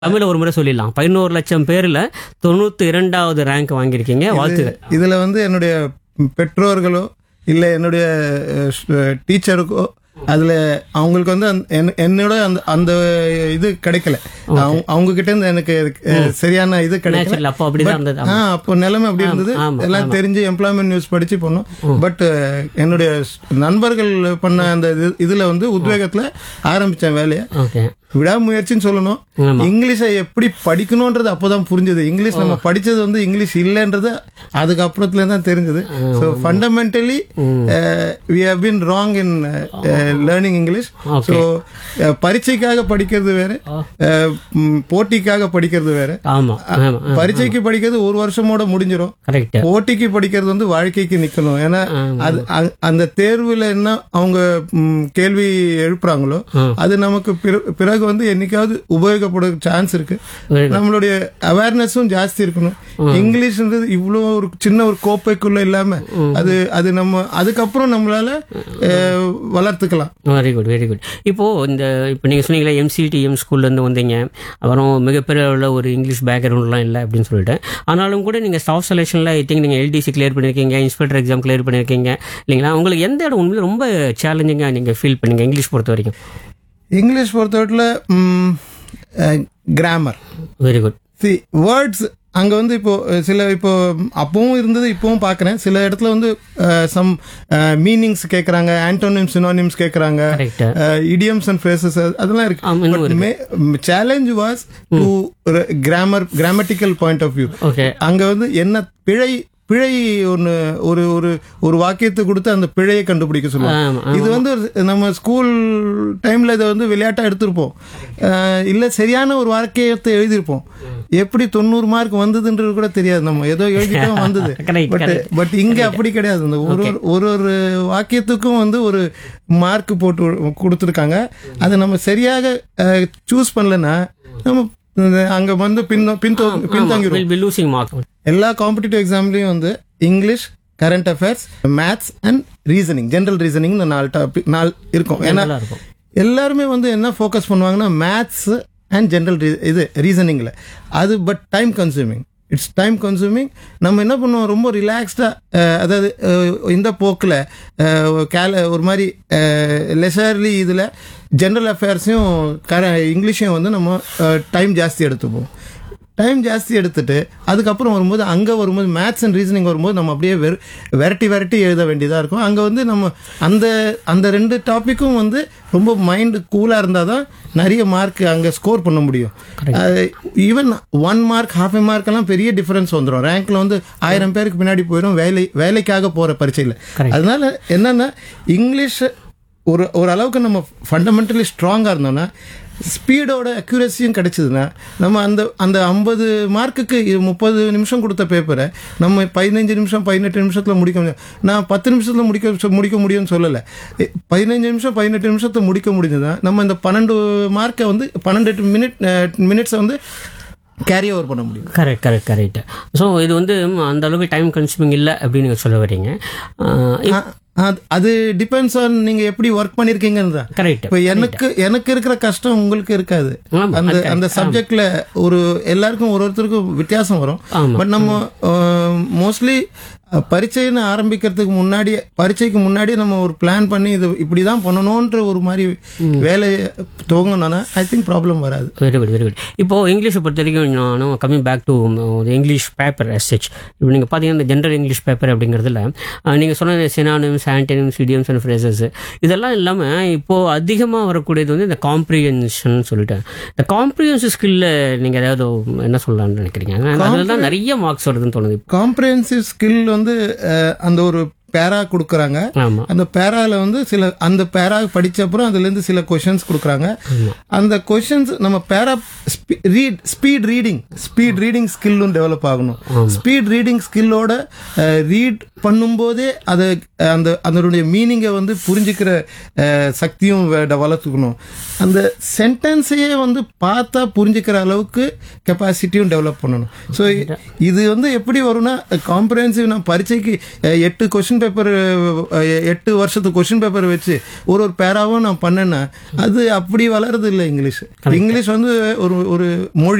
தமிழ்ல ஒரு முறை சொல்லிடலாம் பதினோரு லட்சம் பேர்ல தொண்ணூத்தி இரண்டாவது ரேங்க் வாங்கியிருக்கீங்க வாழ்த்துக்கள் இதுல வந்து என்னுடைய பெற்றோர்களோ இல்ல என்னுடைய டீச்சருக்கோ அதுல அவங்களுக்கு வந்து அந்த- என்- என்னோட அந்த அந்த இது கிடைக்கல அவங்க- அவங்க கிட்ட இருந்து எனக்கு அஹ், சரியான இது கிடைக்கல நேச்சுரல் அப்போ அப்படிதான் இருந்தது ஆ அப்போ நிலைமை அப்படி இருந்தது ஆமா, எல்லாம் தெரிஞ்சு எம்ப்ளாய்மெண்ட் நியூஸ் படிச்சு போனோம் பட் என்னுடைய நண்பர்கள் பண்ண அந்த இது- இதுல வந்து உத்வேகத்துல ஆரம்பிச்சேன் வேலையை ஓகே விடாமுயற்சின்னு சொல்லணும் ஆமா. இங்கிலீஷை எப்படி படிக்கணும்ன்றது அப்போதான் புரிஞ்சது இங்கிலீஷ் நம்ம படிச்சது வந்து இங்கிலீஷ் இல்லைன்றது அதுக்கப்புறத்துல தான் தெரிஞ்சது so fundamentally we have been wrong in learning English so பரீட்சைக்காக படிக்கிறது வேற அஹ், ம், போட்டிக்காக படிக்கிறது வேற ஆமா ஆமா பரீட்சைக்கு படிக்கிறது ஒரு வருஷமோட முடிஞ்சிடும் கரெக்ட் போட்டிக்கு படிக்கிறது வந்து வாழ்க்கைக்கு நிக்கணும் ஏன்னா அது அ- அந்த தேர்வுல என்ன அவங்க ம், கேள்வி எழுப்புறாங்களோ அது நமக்கு பிற- பிறகு வந்து என்னைக்காவது உபயோகப்பட சான்ஸ் இருக்கு Very நம்மளுடைய அவேர்னஸும் ஜாஸ்தி இருக்கணும் இங்கிலீஷ்ன்றது இவ்வளோ ஒரு சின்ன ஒரு கோப்பைக்குள்ள இல்லாம அது அது நம்ம அதுக்கப்புறம் நம்மளால அஹ், வளர்த்துக்கலாம் வெரி குட் வெரி குட் இப்போ இந்த இப்போ நீங்க சொன்னீங்களா எம்சிடிஎம் ஸ்கூல்ல இருந்து வந்தீங்க அப்புறம் மிகப்பெரிய அளவுல ஒரு இங்கிலீஷ் பேக்ரவுண்ட்லாம் இல்லை அப்படின்னு சொல்லிட்டு ஆனாலும் கூட நீங்க ஸ்டாஃப் செலெக்ஷன்ல ஐ திங்க் நீங்க எல்டிசி கிளியர் பண்ணிருக்கீங்க இன்ஸ்பெக்டர் எக்ஸாம் கிளியர் பண்ணிருக்கீங்க இல்லைங்களா உங்களுக்கு எந்த இடம் உண்மையில ரொம்ப சேலஞ்சிங்கா நீங்க ஃபீல் பண்ணீங்க இங்கிலீஷ் பொறுத்த வரைக்கும் இங்கிலீஷ் பொறுத்தவரையில் grammar very good see words அங்க வந்து இப்போ அஹ், சில இப்போ அப்பவும் இருந்தது இப்பவும் பார்க்கறேன் சில இடத்துல வந்து சம் மீனிங்ஸ் கேட்கறாங்க ஆன்டோனிம்ஸ் சினோனிம்ஸ் கேட்கறாங்க கரெக்ட் இடியம்ஸ் அண்ட் ஃப்ரேசஸ் அதெல்லாம் இருக்கு ஆமா, இன்னும் but challenge was to grammar grammatical point of view okay அங்க வந்து என்ன பிழை பிழை ஒன்று ஒரு ஒரு ஒரு வாக்கியத்தை கொடுத்து அந்த பிழையை கண்டுபிடிக்க சொல்லுவாங்க ஆமா இது வந்து ஒரு நம்ம ஸ்கூல் டைம்ல இதை வந்து விளையாட்டா எடுத்திருப்போம் அஹ் இல்ல சரியான ஒரு வாக்கியத்தை எழுதியிருப்போம் எப்படி தொண்ணூறு மார்க் வந்ததுன்றது கூட தெரியாது நம்ம ஏதோ எழுதிட்டோம் வந்தது Correct, பட் பட் இங்க அப்படி கிடையாது இந்த ஒரு ஒரு- ஒரு ஒரு வாக்கியத்துக்கும் வந்து ஒரு மார்க் போட்டு கொடுத்துருக்காங்க அதை நம்ம சரியாக சூஸ் பண்ணலன்னா நம்ம அங்க வந்து பின்தோ பின்தோ பின்தங்கிரும் வில் பி லூசிங் மார்க் எல்லா காம்படிட்டிவ் எக்ஸாம்லயும் வந்து English current affairs maths and reasoning general reasoning நாலு டாபிக் நாலு இருக்கும் ஏன்னா நல்லா இருக்கும் எல்லாருமே வந்து என்ன ஃபோக்கஸ் பண்ணுவாங்கன்னா மேத்ஸ் அண்ட் ஜென்ரல் இது ரீசனிங்ல அது but time consuming it's time consuming நம்ம என்ன பண்ணுவோம் ரொம்ப ரிலாக்ஸ்டாக அதாவது அஹ், இந்த போக்கில் கேல ஒரு மாதிரி லெசர்லி இதில் ஜென்ரல் அஃபேர்ஸையும் கர இங்கிலீஷையும் வந்து நம்ம டைம் ஜாஸ்தி எடுத்துப்போம் டைம் ஜாஸ்தி எடுத்துட்டு அதுக்கப்புறம் வரும்போது அங்கே வரும்போது மேத்ஸ் அண்ட் ரீசனிங் வரும்போது நம்ம அப்படியே வெறு விரட்டி விரட்டி எழுத வேண்டியதாக இருக்கும் அங்கே வந்து நம்ம அந்த அந்த ரெண்டு டாப்பிக்கும் வந்து ரொம்ப மைண்டு கூலாக இருந்தால் தான் நிறைய மார்க் அங்கே ஸ்கோர் பண்ண முடியும் even one mark half a mark எல்லாம் பெரிய டிஃபரன்ஸ் வந்துடும் ரேங்க்ல வந்து ஆயிரம் பேருக்கு பின்னாடி போயிடும் வேலை வேலைக்காக போகிற பரீட்சையில் Correct. அதனால என்னன்னா இங்கிலீஷ் ஒரு ஒரு அளவுக்கு நம்ம ஃபண்டமெண்டலி ஸ்ட்ராங்காக இருந்தோம்னா ஸ்பீடோட அக்யூரஸியும் கிடைச்சதுன்னா நம்ம அந்த அந்த ஐம்பது மார்க்குக்கு முப்பது நிமிஷம் கொடுத்த பேப்பரை நம்ம பதினஞ்சு நிமிஷம் பதினெட்டு நிமிஷத்தில் முடிக்க முடியும் நான் பத்து நிமிஷத்தில் முடிக்க முடிக்க முடியும்னு சொல்லலை எ, பதினஞ்சு நிமிஷம் பதினெட்டு நிமிஷத்தை முடிக்க முடிஞ்சதுன்னா நம்ம இந்த பன்னெண்டு மார்க்கை வந்து பன்னெண்டு மினிட் மினிட்ஸை வந்து கேரி ஓவர் பண்ண முடியும் கரெக்ட் கரெக்ட் கரெக்ட் ஸோ இது வந்து ம், அந்த அளவுக்கு டைம் கன்சூமிங் இல்லை அப்படின்னு நீங்க சொல்ல வரீங்க அ- அது- அது டிபெண்ட்ஸ் ஆன் நீங்க எப்படி ஒர்க் பண்ணிருக்கீங்கன்னு தான் கரெக்ட் இப்ப எனக்கு எனக்கு இருக்கிற கஷ்டம் உங்களுக்கு இருக்காது ஆமா, அந்த அது அந்த சப்ஜெக்ட்ல ஒரு எல்லாருக்கும் ஒரு ஒருத்தருக்கும் வித்தியாசம் வரும் ஆமா. பட் நம்ம மோஸ்ட்லி பரீட்சைன்னு ஆரம்பிக்கிறதுக்கு முன்னாடி பரீட்சைக்கு முன்னாடி நம்ம ஒரு பிளான் பண்ணி இது இப்படிதான் பண்ணணும்ன்ற ஒரு மாதிரி வேலையை துவங்கணும்னா ஐ திங்க் ப்ராப்ளம் வராது வெரி குட் வெரி குட் இப்போ இங்கிலீஷை பொறுத்த வரைக்கும் நானும் coming back to English paper எஸ்ஹெச் இப்போ நீங்கள் பார்த்தீங்கன்னா இந்த ஜென்ரல் இங்கிலீஷ் பேப்பர் அப்படிங்கிறதுல நீங்கள் சொன்ன synonyms antonyms idioms and phrases இதெல்லாம் இல்லாமல் இப்போது அதிகமாக வரக்கூடியது வந்து இந்த காம்ப்ரிஹென்ஷன் சொல்லிட்டேன் இந்த காம்ப்ரிஹென்சிவ் ஸ்கில்ல நீங்கள் ஏதாவது என்ன சொல்லலாம்னு நினைக்கிறீங்க அதில் தான் நிறைய மார்க்ஸ் வருதுன்னு தோணுது காம்ப்ரிஹென்சிவ் ஸ்கில் வந்து அஹ், அந்த ஒரு பேரா கொடுக்குறாங்க ஆமாம் அந்த பேரால வந்து சில அந்த பேரா படிச்ச அப்புறம் அதுல இருந்து சில கொஷின்ஸ் கொடுக்குறாங்க அந்த கொஷின்ஸ் நம்ம para read speed reading speed reading ஸ்கில்லும் டெவலப் ஆகணும் ஸ்பீட் ரீடிங் ஸ்கில்லோட ரீட் பண்ணும்போதே அதை அந்த அதனுடைய மீனிங்கை வந்து புரிஞ்சுக்கிற அஹ், சக்தியும் வ- வளர்த்துக்கணும் அந்த சென்டென்ஸையே வந்து பார்த்தா புரிஞ்சுக்கிற அளவுக்கு கெப்பாசிட்டியும் டெவலப் பண்ணணும் ஸோ இது வந்து எப்படி வரும்னா காம்ப்ரஹென்சிவ் நான் பரீட்சைக்கு அஹ், எட்டு கொஷின் பேப்பர் எட்டு வருஷத்து கொஷின் பேப்பர் வச்சு ஒரு ஒரு பேராவும் நான் பண்ணேன்னா அது அப்படி வளருது இல்லை இங்கிலீஷ் இங்கிலீஷ் வந்து ஒரு ஒரு மொழி